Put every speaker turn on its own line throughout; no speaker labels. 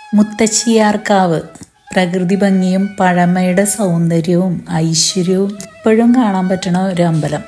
മുത്തശ്ശിയാർക്കാവ് പ്രകൃതി ഭംഗിയും പഴമയുടെ സൗന്ദര്യവും ഐശ്വര്യവും ഇപ്പോഴും കാണാൻ പറ്റുന്ന ഒരു അമ്പലം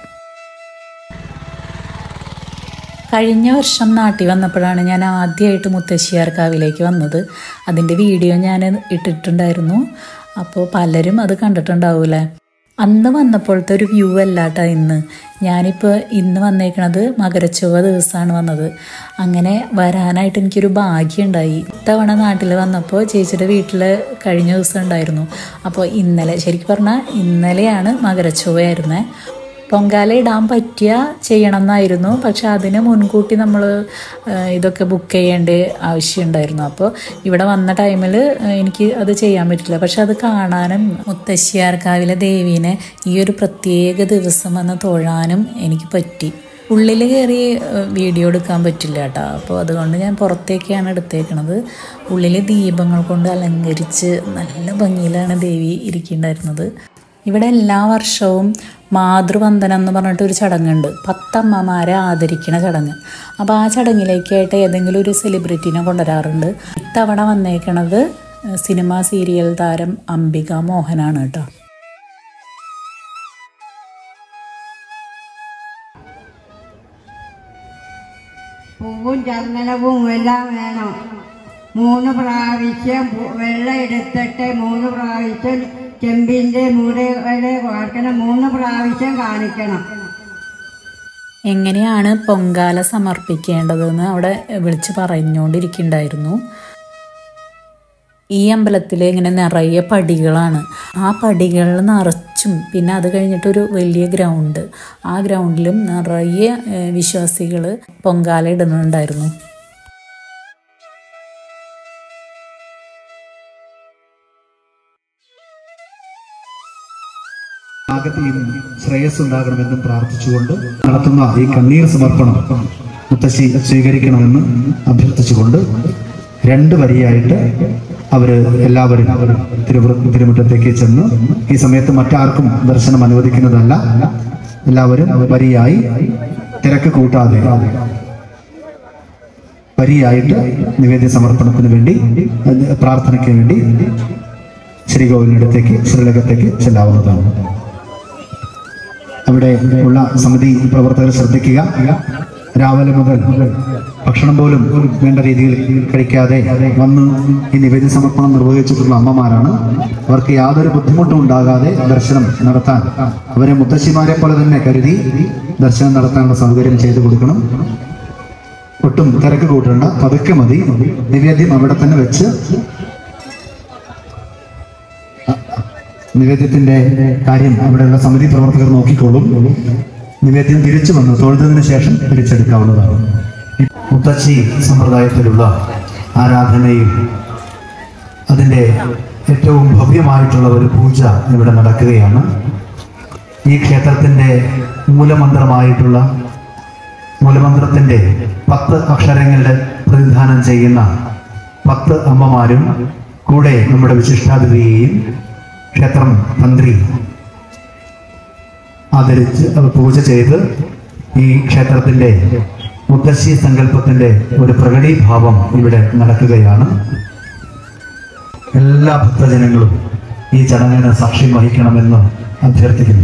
കഴിഞ്ഞ വർഷം നാട്ടിൽ വന്നപ്പോഴാണ് ഞാൻ ആദ്യമായിട്ട് മുത്തശ്ശിയാർക്കാവിലേക്ക് വന്നത് അതിൻ്റെ വീഡിയോ ഞാൻ ഇട്ടിട്ടുണ്ടായിരുന്നു അപ്പോൾ പലരും അത് കണ്ടിട്ടുണ്ടാവൂലേ അന്ന് വന്നപ്പോഴത്തെ ഒരു വ്യൂ അല്ലാട്ടോ ഇന്ന് ഞാനിപ്പോൾ ഇന്ന് വന്നേക്കണത് മകരച്ചൊവ്വ ദിവസമാണ് വന്നത് അങ്ങനെ വരാനായിട്ട് എനിക്കൊരു ഭാഗ്യമുണ്ടായി ഇത്തവണ നാട്ടിൽ വന്നപ്പോൾ ചേച്ചിയുടെ വീട്ടിൽ കഴിഞ്ഞ ദിവസം ഉണ്ടായിരുന്നു അപ്പോൾ ഇന്നലെ ശരിക്കും പറഞ്ഞാൽ ഇന്നലെയാണ് മകരച്ചൊവ്വയായിരുന്നേ പൊങ്കാല ഇടാൻ പറ്റിയ ചെയ്യണം എന്നായിരുന്നു പക്ഷെ അതിന് മുൻകൂട്ടി നമ്മൾ ഇതൊക്കെ ബുക്ക് ചെയ്യേണ്ട ആവശ്യമുണ്ടായിരുന്നു അപ്പോൾ ഇവിടെ വന്ന ടൈമിൽ എനിക്ക് അത് ചെയ്യാൻ പറ്റില്ല പക്ഷെ അത് കാണാനും മുത്തശ്ശിയാർക്കാവിലെ ദേവീനെ ഈ ഒരു പ്രത്യേക ദിവസം വന്ന് തൊഴാനും എനിക്ക് പറ്റി ഉള്ളിൽ കയറി വീഡിയോ എടുക്കാൻ പറ്റില്ല കേട്ടോ അപ്പോൾ അതുകൊണ്ട് ഞാൻ പുറത്തേക്കാണ് എടുത്തേക്കണത് ഉള്ളിൽ ദീപങ്ങൾ കൊണ്ട് അലങ്കരിച്ച് നല്ല ഭംഗിയിലാണ് ദേവി ഇരിക്കുന്നുണ്ടായിരുന്നത് ഇവിടെ എല്ലാ വർഷവും മാതൃവന്ദനം എന്ന് പറഞ്ഞിട്ട് ഒരു ചടങ്ങുണ്ട് പത്തമ്മമാരെ ആദരിക്കുന്ന ചടങ്ങ് അപ്പോൾ ആ ചടങ്ങിലേക്കായിട്ട് ഏതെങ്കിലും ഒരു സെലിബ്രിറ്റീനെ കൊണ്ടുവരാറുണ്ട് ഇത്തവണ വന്നേക്കണത് സിനിമ സീരിയൽ താരം അംബിക മോഹനാണ് കേട്ടോ
പൂവും ചന്ദനവും എല്ലാം വേണം മൂന്ന് പ്രാവശ്യം പു- വെള്ളം എടുത്തിട്ട് മൂന്ന് പ്രാവശ്യം ചെമ്പിൻ്റെ മൂടയുടെ വാർക്കണം മൂന്ന് പ്രാവശ്യം കാണിക്കണം
എങ്ങനെയാണ് പൊങ്കാല സമർപ്പിക്കേണ്ടതെന്ന് അവിടെ വിളിച്ച് പറഞ്ഞുകൊണ്ടിരിക്കുന്നുണ്ടായിരുന്നു ഈ അമ്പലത്തിൽ ഇങ്ങനെ നിറയെ പടികളാണ് ആ പടികളിൽ നിറച്ചും പിന്നെ അത് കഴിഞ്ഞിട്ടൊരു വലിയ ഗ്രൗണ്ട് ആ ഗ്രൗണ്ടിലും നിറയെ വിശ്വാസികൾ പൊങ്കാല ഇടുന്നുണ്ടായിരുന്നു
ആകത്തെയും ശ്രേയസ് ഉണ്ടാകണമെന്നും പ്രാർത്ഥിച്ചുകൊണ്ട് നടത്തുന്ന ഈ കണ്ണീർ സമർപ്പണം മുത്തശ്ശി സ്വീകരിക്കണമെന്ന് അഭ്യർത്ഥിച്ചുകൊണ്ട് രണ്ട് വരിയായിട്ട് അവര് എല്ലാവരും തിരുവ തിരുമുറ്റത്തേക്ക് ചെന്ന് ഈ സമയത്ത് മറ്റാർക്കും ദർശനം അനുവദിക്കുന്നതല്ല എല്ലാവരും വരിയായി തിരക്ക് കൂട്ടാതെ വരിയായിട്ട് നിവേദ്യ സമർപ്പണത്തിന് വേണ്ടി അത് പ്രാർത്ഥനയ്ക്ക് വേണ്ടി ശ്രീകോവിലിനടുത്തേക്ക് ശ്രീലകത്തേക്ക് ചെല്ലാവുന്നതാണ് അവിടെ ഉള്ള സമിതി പ്രവർത്തകർ ശ്രദ്ധിക്കുക രാവിലെ മുതൽ ഭക്ഷണം പോലും വേണ്ട രീതിയിൽ കഴിക്കാതെ വന്ന് ഈ നിവേദ്യ സമർപ്പണം നിർവഹിച്ചിട്ടുള്ള അമ്മമാരാണ് അവർക്ക് യാതൊരു ബുദ്ധിമുട്ടും ഉണ്ടാകാതെ ദർശനം നടത്താൻ അവരെ മുത്തശ്ശിമാരെ പോലെ തന്നെ കരുതി ദർശനം നടത്താനുള്ള സൗകര്യം ചെയ്തു കൊടുക്കണം ഒട്ടും തിരക്ക് കൂട്ടണ്ട പതുക്കെ മതി നിവേദ്യം അവിടെ തന്നെ വെച്ച് നിവേദ്യത്തിന്റെ കാര്യം അവിടെയുള്ള സമിതി പ്രവർത്തകർ നോക്കിക്കോളും നിവേദ്യം തിരിച്ചു വന്നു തൊഴുതതിനു ശേഷം തിരിച്ചെടുക്കാവുന്നതാണ് മുത്തശ്ശി സമ്പ്രദായത്തിലുള്ള ആരാധനയും അതിൻ്റെ ഏറ്റവും ഭവ്യമായിട്ടുള്ള ഒരു പൂജ ഇവിടെ നടക്കുകയാണ് ഈ ക്ഷേത്രത്തിൻ്റെ മൂലമന്ത്രമായിട്ടുള്ള മൂലമന്ത്രത്തിൻ്റെ പത്ത് അക്ഷരങ്ങളുടെ പ്രതിദാനം ചെയ്യുന്ന പത്ത് അമ്മമാരും കൂടെ നമ്മുടെ വിശിഷ്ടാതിഥിയെയും ക്ഷേത്രം തന്ത്രി ആദരിച്ച് അത് പൂജ ചെയ്ത് ഈ ക്ഷേത്രത്തിന്റെ മുത്തശ്ശി സങ്കല്പത്തിന്റെ ഒരു പ്രകടീഭാവം ഇവിടെ നടക്കുകയാണ് എല്ലാ ഭക്തജനങ്ങളും ഈ ചടങ്ങിന് സാക്ഷ്യം വഹിക്കണമെന്ന് അഭ്യർത്ഥിക്കുന്നു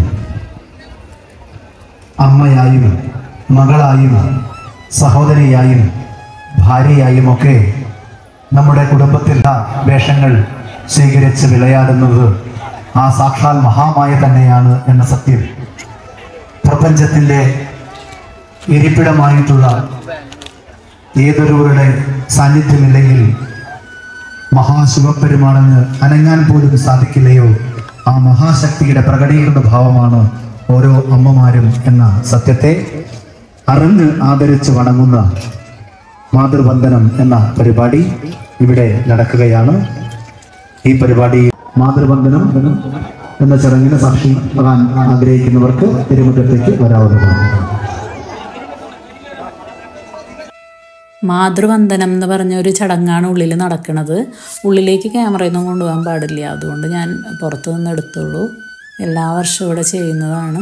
അമ്മയായും മകളായും സഹോദരിയായും ഭാര്യയായും ഒക്കെ നമ്മുടെ കുടുംബത്തിലുള്ള വേഷങ്ങൾ സ്വീകരിച്ച് വിളയാടുന്നത് ആ സാക്ഷാൽ മഹാമായ തന്നെയാണ് എന്ന സത്യം പ്രപഞ്ചത്തിൻ്റെ ഇരിപ്പിടമായിട്ടുള്ള ഏതൊരുവരുടെ സാന്നിധ്യമില്ലെങ്കിൽ മഹാശിവപ്പെരുമാണെന്ന് അനങ്ങാൻ പോലും സാധിക്കില്ലയോ ആ മഹാശക്തിയുടെ പ്രകടീകൃത ഭാവമാണ് ഓരോ അമ്മമാരും എന്ന സത്യത്തെ അറിഞ്ഞ് ആദരിച്ച് വണങ്ങുന്ന മാതൃവന്ദനം എന്ന പരിപാടി ഇവിടെ നടക്കുകയാണ് ഈ പരിപാടി മാതൃവന്ദനം എന്ന ചടങ്ങിന് സാക്ഷി ആകാൻ ആഗ്രഹിക്കുന്നവർക്ക് തിരുമുറ്റത്തേക്ക് വരാവുന്നതാണ്
മാതൃവന്ദനം എന്ന് പറഞ്ഞ ഒരു ചടങ്ങാണ് ഉള്ളിൽ നടക്കുന്നത് ഉള്ളിലേക്ക് ക്യാമറയൊന്നും കൊണ്ടുപോകാൻ പാടില്ല അതുകൊണ്ട് ഞാൻ പുറത്തു നിന്ന് എടുത്തുള്ളൂ എല്ലാ വർഷവും ഇവിടെ ചെയ്യുന്നതാണ്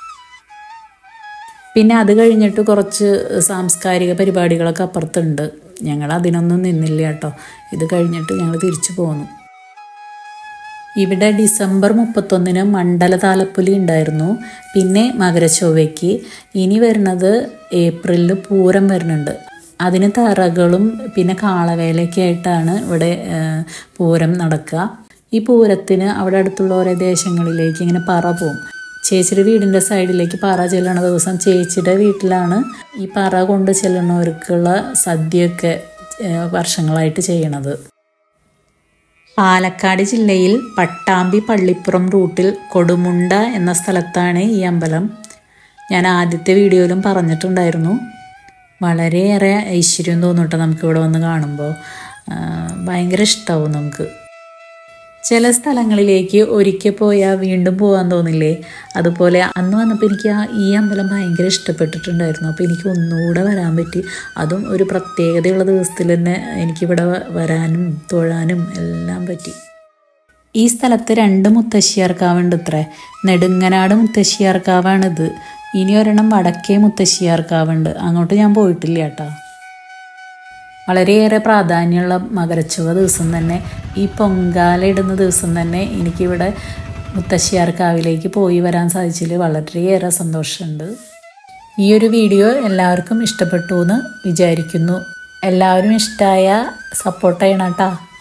പിന്നെ അത് കഴിഞ്ഞിട്ട് കുറച്ച് സാംസ്കാരിക പരിപാടികളൊക്കെ അപ്പുറത്തുണ്ട് ഞങ്ങൾ അതിനൊന്നും നിന്നില്ല കേട്ടോ ഇത് കഴിഞ്ഞിട്ട് ഞങ്ങൾ തിരിച്ചു പോന്നു ഇവിടെ ഡിസംബർ മുപ്പത്തൊന്നിന് മണ്ഡല താലപ്പൊലി ഉണ്ടായിരുന്നു പിന്നെ മകരച്ചൊവ്വയ്ക്ക് ഇനി വരുന്നത് ഏപ്രിലിൽ പൂരം വരുന്നുണ്ട് അതിന് തറകളും പിന്നെ കാളവേലയൊക്കെ ആയിട്ടാണ് ഇവിടെ ആ, പൂരം നടക്കുക ഈ പൂരത്തിന് അവിടെ അടുത്തുള്ള ഓരോ ദേശങ്ങളിലേക്ക് ഇങ്ങനെ പറ പോവും ചേച്ചിയുടെ വീടിൻ്റെ സൈഡിലേക്ക് പറ ചെല്ലണ ദിവസം ചേച്ചിയുടെ വീട്ടിലാണ് ഈ പറ കൊണ്ട് ചെല്ലണവർക്കുള്ള സദ്യയൊക്കെ ആ, വർഷങ്ങളായിട്ട് ചെയ്യണത് പാലക്കാട് ജില്ലയിൽ പട്ടാമ്പി പള്ളിപ്പുറം റൂട്ടിൽ കൊടുമുണ്ട എന്ന സ്ഥലത്താണ് ഈ അമ്പലം ഞാൻ ആദ്യത്തെ വീഡിയോയിലും പറഞ്ഞിട്ടുണ്ടായിരുന്നു വളരെയേറെ ഐശ്വര്യം തോന്നും കേട്ടോ നമുക്കിവിടെ വന്ന് കാണുമ്പോൾ ആ, ഭയങ്കര ഇഷ്ടമാവും നമുക്ക് ചില സ്ഥലങ്ങളിലേക്ക് ഒരിക്കൽ പോയാൽ വീണ്ടും പോകാൻ തോന്നില്ലേ അതുപോലെ അന്ന് വന്നപ്പോൾ എനിക്ക് ആ ഈ അമ്പലം ഭയങ്കര ഇഷ്ടപ്പെട്ടിട്ടുണ്ടായിരുന്നു അപ്പോൾ എനിക്ക് ഒന്നുകൂടെ വരാൻ പറ്റി അതും ഒരു പ്രത്യേകതയുള്ള ദിവസത്തിൽ തന്നെ എനിക്കിവിടെ വ- വരാനും തൊഴാനും എല്ലാം പറ്റി ഈ സ്ഥലത്ത് രണ്ട് മുത്തശ്ശിയാർക്കാവുണ്ട് ഇത്രേ നെടുങ്ങനാട് മുത്തശ്ശിയാർക്കാവാണിത് ഇനി ഒരെണ്ണം വടക്കേ മുത്തശ്ശിയാർക്കാവുണ്ട് അങ്ങോട്ട് ഞാൻ പോയിട്ടില്ല കേട്ടോ വളരെയേറെ പ്രാധാന്യമുള്ള മകരച്ചുവ ദിവസം തന്നെ ഈ പൊങ്കാല ഇടുന്ന ദിവസം തന്നെ എനിക്കിവിടെ മുത്തശ്ശിയാർക്കാവിലേക്ക് പോയി വരാൻ സാധിച്ചതിൽ വളരെയേറെ സന്തോഷമുണ്ട് ഈ ഒരു വീഡിയോ എല്ലാവർക്കും ഇഷ്ടപ്പെട്ടു എന്ന് വിചാരിക്കുന്നു എല്ലാവരും ഇഷ്ടമായ സപ്പോർട്ട് ചെയ്യണം കേട്ടോ